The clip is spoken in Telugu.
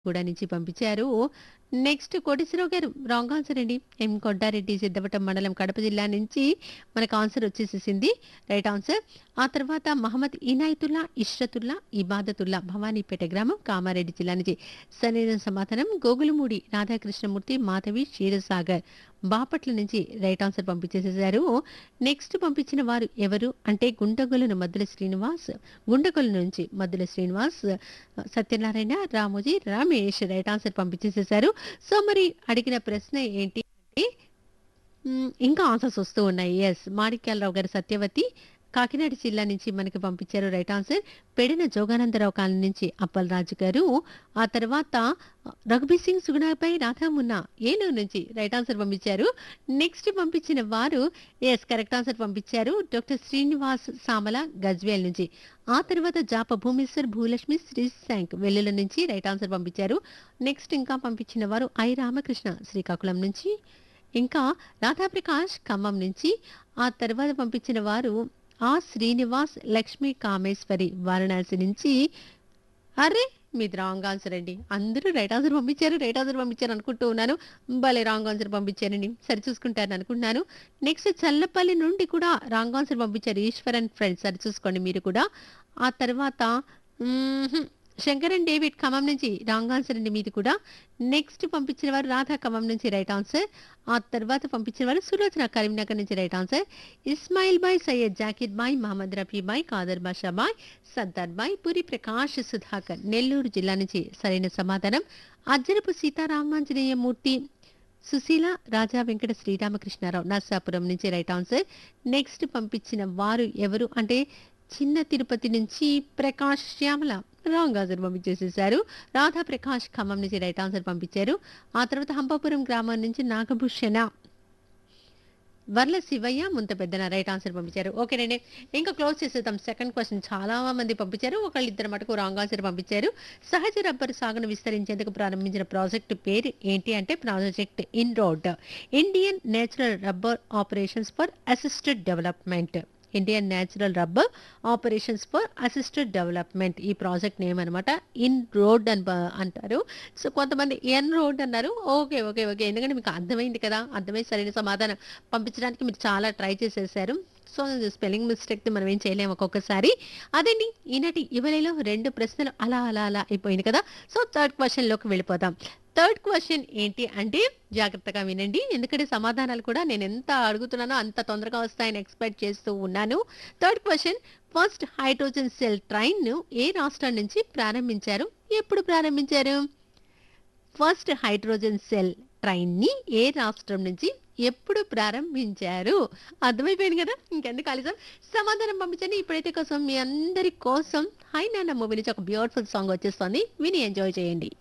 కూడా నుంచి పంపించారు నెక్స్ట్ కోటేశ్వరరావు గారు రాంగ్ ఆన్సర్ అండి ఎం కొండారెడ్డి సిద్ధవటం మండలం కడప జిల్లా నుంచి మనకు ఆన్సర్ వచ్చేసేసింది రైట్ ఆన్సర్ ఆ తర్వాత మహమ్మద్ ఇనాయతుల్లా ఇష్రతుల్లా ఇబాదతుల్లా భవానీపేట గ్రామం కామారెడ్డి జిల్లా నుంచి సరైన సమాధానం గోగులమూడి రాధాకృష్ణమూర్తి మాధవి క్షీరసాగర్ బాపట్ల నుంచి రైట్ ఆన్సర్ పంపించేసేసారు నెక్స్ట్ పంపించిన వారు ఎవరు అంటే గుంటగొలను మద్దుల శ్రీనివాస్ గుంటగొల నుంచి మద్దుల శ్రీనివాస్ సత్యనారాయణ రామోజీ రమేష్ రైట్ ఆన్సర్ పంపించేసేసారు సో మరి అడిగిన ప్రశ్న ఏంటి అంటే మ్, ఇంకా ఆన్సర్స్ వస్తూ ఉన్నాయి ఎస్ మాణిక్యాలరావు గారు సత్యవతి కాకినాడ జిల్లా నుంచి మనకి పంపించారు రైట్ ఆన్సర్ పెడిన జోగానందరావు కాలనీ నుంచి అప్పలరాజు గారు ఆ తర్వాత రఘుబీర్ సింగ్ సుగుణాపై రాధామున్న ఏలూరు నుంచి రైట్ ఆన్సర్ పంపించారు నెక్స్ట్ పంపించిన వారు ఎస్ కరెక్ట్ ఆన్సర్ పంపించారు డాక్టర్ శ్రీనివాస్ సామల గజ్వేల్ నుంచి ఆ తర్వాత జాప భూమేశ్వర్ భూలక్ష్మి శ్రీ శాంక్ వెల్లుల నుంచి రైట్ ఆన్సర్ పంపించారు నెక్స్ట్ ఇంకా పంపించిన వారు ఐ రామకృష్ణ శ్రీకాకుళం నుంచి ఇంకా రాధాప్రకాష్ ఖమ్మం నుంచి ఆ తర్వాత పంపించిన వారు ఆ శ్రీనివాస్ లక్ష్మీ కామేశ్వరి వారణాసి నుంచి అరే మీది రాంగ్ ఆన్సర్ అండి అందరూ రైట్ ఆన్సర్ పంపించారు రైట్ ఆన్సర్ పంపించారు అనుకుంటూ ఉన్నాను భలే రాంగ్ ఆన్సర్ పంపించారండి సరి చూసుకుంటారని అనుకుంటున్నాను నెక్స్ట్ చల్లపల్లి నుండి కూడా రాంగ్ ఆన్సర్ పంపించారు ఈశ్వర్ అండ్ ఫ్రెండ్స్ సరి చూసుకోండి మీరు కూడా ఆ తర్వాత మ్మ్హ్మ్, శంకరన్ డేవిడ్ ఖమ్మం నుంచి రాంగ్ ఆన్సర్ అండి మీది కూడా నెక్స్ట్ పంపించిన వారు రాధా ఖమ్మం నుంచి రైట్ ఆన్సర్ ఆ తర్వాత పంపించిన వారు సులోచన కరీంనగర్ నుంచి రైట్ ఆన్సర్ ఇస్మాయిల్ బాయ్ సయ్యద్ జాకిర్ బాయ్ మహమ్మద్ రఫీ బాయ్ కాదర్ బాషా బాయ్ సర్దార్ బాయ్ పురి ప్రకాష్ సుధాకర్ నెల్లూరు జిల్లా నుంచి సరైన సమాధానం అజ్జరపు సీతారామాంజనేయ మూర్తి సుశీల రాజా వెంకట శ్రీరామకృష్ణారావు నర్సాపురం నుంచి రైట్ ఆన్సర్ నెక్స్ట్ పంపించిన వారు ఎవరు అంటే చిన్న తిరుపతి నుంచి ప్రకాష్ శ్యామల రాంగ్ ఆన్సర్ పంపించేసేసారు రాధా ప్రకాష్ ఖమ్మం నుంచి రైట్ ఆన్సర్ పంపించారు ఆ తర్వాత హంపాపురం గ్రామం నుంచి నాగభూషణ వర్ల శివయ్య ముంత పెద్దన రైట్ ఆన్సర్ పంపించారు ఓకేనండి ఇంకా క్లోజ్ చేసేద్దాం సెకండ్ క్వశ్చన్ చాలా మంది పంపించారు ఒకళ్ళు ఇద్దరు మటుకు రాంగ్ ఆన్సర్ పంపించారు సహజ రబ్బరు సాగును విస్తరించేందుకు ప్రారంభించిన ప్రాజెక్టు పేరు ఏంటి అంటే project in road Indian natural rubber operations for assisted development Indian natural rubber operations for assisted development ఈ ప్రాజెక్ట్ నేమ్ అనమాట ఇన్ రోడ్ అని ప- అంటారు సో కొంతమంది ఎన్ రోడ్ అన్నారు ఓకే ఓకే ఓకే ఎందుకంటే మీకు అర్థమైంది కదా అర్థమై సరైన సమాధానం పంపించడానికి మీరు చాలా ట్రై చేసేసారు సో స్పెల్లింగ్ మిస్టేక్ మనం ఏం చేయలేము ఒక్కొక్కసారి అదండి ఈనాటి ఇవలలో రెండు ప్రశ్నలు అలా అలా అలా అయిపోయింది కదా సో థర్డ్ క్వశ్చన్లోకి వెళ్ళిపోదాం థర్డ్ క్వశ్చన్ ఏంటి అంటే జాగ్రత్తగా వినండి ఎందుకంటే సమాధానాలు కూడా నేను ఎంత అడుగుతున్నానో అంత తొందరగా వస్తాయని ఎక్స్పెక్ట్ చేస్తూ ఉన్నాను third question first hydrogen cell train ను ఏ రాష్ట్రం నుంచి ప్రారంభించారు ఎప్పుడు ప్రారంభించారు ఫస్ట్ హైడ్రోజన్ సెల్ ట్రైన్ ని ఏ రాష్ట్రం నుంచి ఎప్పుడు ప్రారంభించారు అర్థమైపోయింది కదా ఇంకెందుకు ఆలస్యం సమాధానం పంపించండి ఇప్పుడైతే కోసం మీ అందరి కోసం హై నాన్న మూవీ నుంచి ఒక బ్యూటిఫుల్ సాంగ్ వచ్చేస్తుంది విని ఎంజాయ్ చేయండి